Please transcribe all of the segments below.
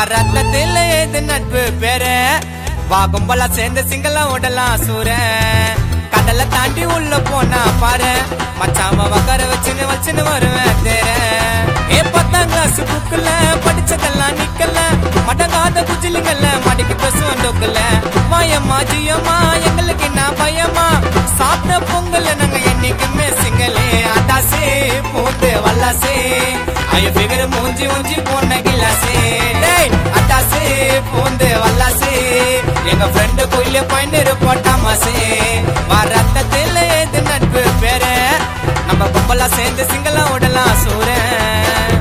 ரத்தத்தில் ஏது நட்பு பேரு வா கும்பலா சேர்ந்து சிங்களம் விடலாம் சூர கடல தாண்டி உள்ள போனா பாரு மச்சாம வக்கர வச்சுன்னு வச்சுன்னு வருவேன் தேர ஏ பத்தாம் கிளாஸ் புக்குல படிச்சதெல்லாம் நிக்கல மடங்காத குஜிலிங்கல்ல மடிக்கு பேசுவோம் டொக்குல மாயம்மா ஜியம்மா எங்களுக்கு என்ன பயமா சாப்பிட்ட பொங்கல் நாங்க என்னைக்குமே சிங்கலே அட்டாசே பூத்து வல்லாசே ஐயோ பிகர் மூஞ்சி மூஞ்சி போன கிளாசே டேய் அட்டாசே பூந்து வல்லாசே எங்க ஃப்ரெண்டு கோயில பாயிண்ட் போட்டாமாசே வரத்தத்தில் ஏது நட்பு பேரு நம்ம கும்பலா சேர்ந்து சிங்கலாம் விடலாம் சூரன்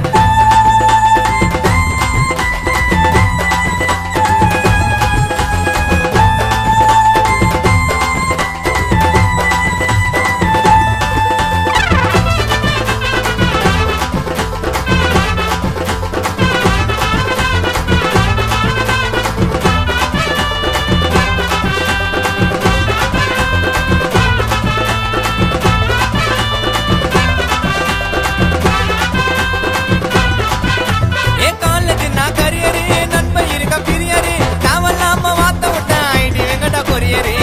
ஏ காலேஜ் நான் கரியரு நண்பன் இருக்க பிரியரு தேவலாம வாத்த விட்டேன் ஐடி வெங்கடா கொரியரு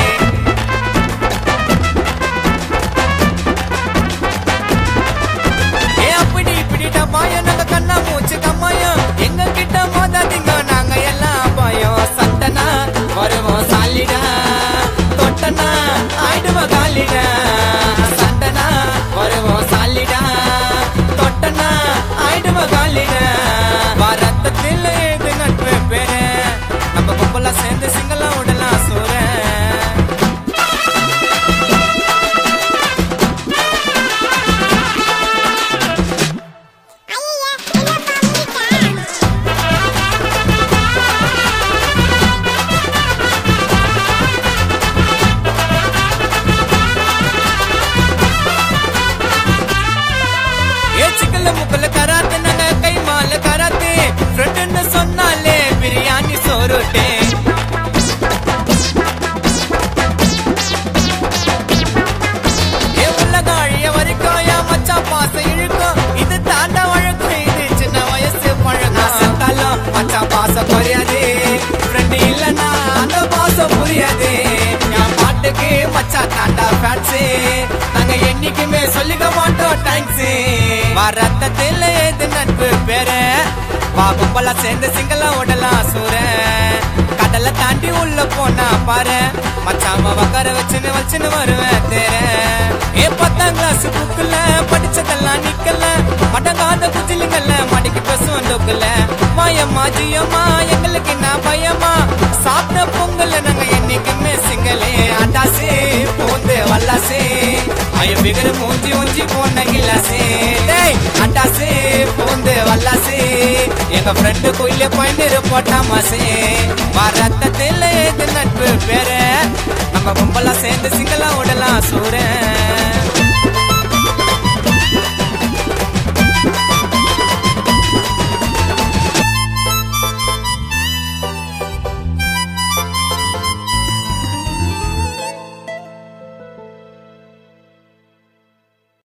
ஏ அப்படி இப்படி டமாயம் நாங்க கண்ணா மூச்சு கம்மாயம் எங்க கிட்ட மோதாதீங்க நாங்க எல்லாம் பயம் சட்டனா வருவோம் சாலிடா தொட்டனா ஆயிடுவோம் காலிடா சட்டனா வருவோம் சாலிடா தொட்டனா ஆயிடுவோம் காலிடா வரத்தத்தில் ஏது நட்பு பேரு நம்ம கும்பலா சேர்ந்து சிங்கலாம் விடலாம் சூரன் ஏ சிக்கல்ல முக்கல்ல கராத்தே நாங்க கை மால கராத்தே ஃப்ரெண்டுன்னு சொன்னாலே பிரியாணி சோறுட்டே ஏ உலக அழிய வரைக்கும் என் மச்சான் பாசம் இழுக்கும் இது தாண்டா வழக்கம் இது சின்ன வயசு பழக்கம் செத்தாலும் மச்சான் பாசம் குறையாது ஃப்ரெண்டு இல்லனா அந்த பாசம் புரியாது என் பாட்டுக்கு மச்சான் தாண்டா ஃபேன்ஸு நாங்க என்னைக்குமே சொல்லிக்க மாட்டோம் தேங்க்ஸ் வரத்தத்தில் ஏது நட்பு பேரு வா கும்பலா சேர்ந்து சிங்கலாம் விடலாம் சூரன் கடல தாண்டி உள்ள போனா பாரு மச்சாம வக்கர வச்சுன்னு வச்சுன்னு வருவேன் தேர ஏ பத்தாம் கிளாஸ் புக்குல படிச்சதெல்லாம் நிக்கல மடங்காத குஜிலிங்கல்ல மடிக்கு பேசுவோம் டொக்குல மாயம்மா ஜியம்மா எங்களுக்கு என்ன பயமா சாப்பிட்ட பொங்கல் நாங்க என்னைக்குமே சிங்கலே அட்டாசே பூந்து வல்லாசே ஐயோ பிகர் மூஞ்சி மூஞ்சி போன கில்லாசே டேய் அட்டாசே பூந்து வல்லாசே எங்க ஃப்ரெண்டு கோயில பாயிண்ட் போட்டாமாசே வரத்தத்தில் ஏது நட்பு பேரு நம்ம கும்பலா சேர்ந்து சிங்கலாம் விடலாம் சூரன்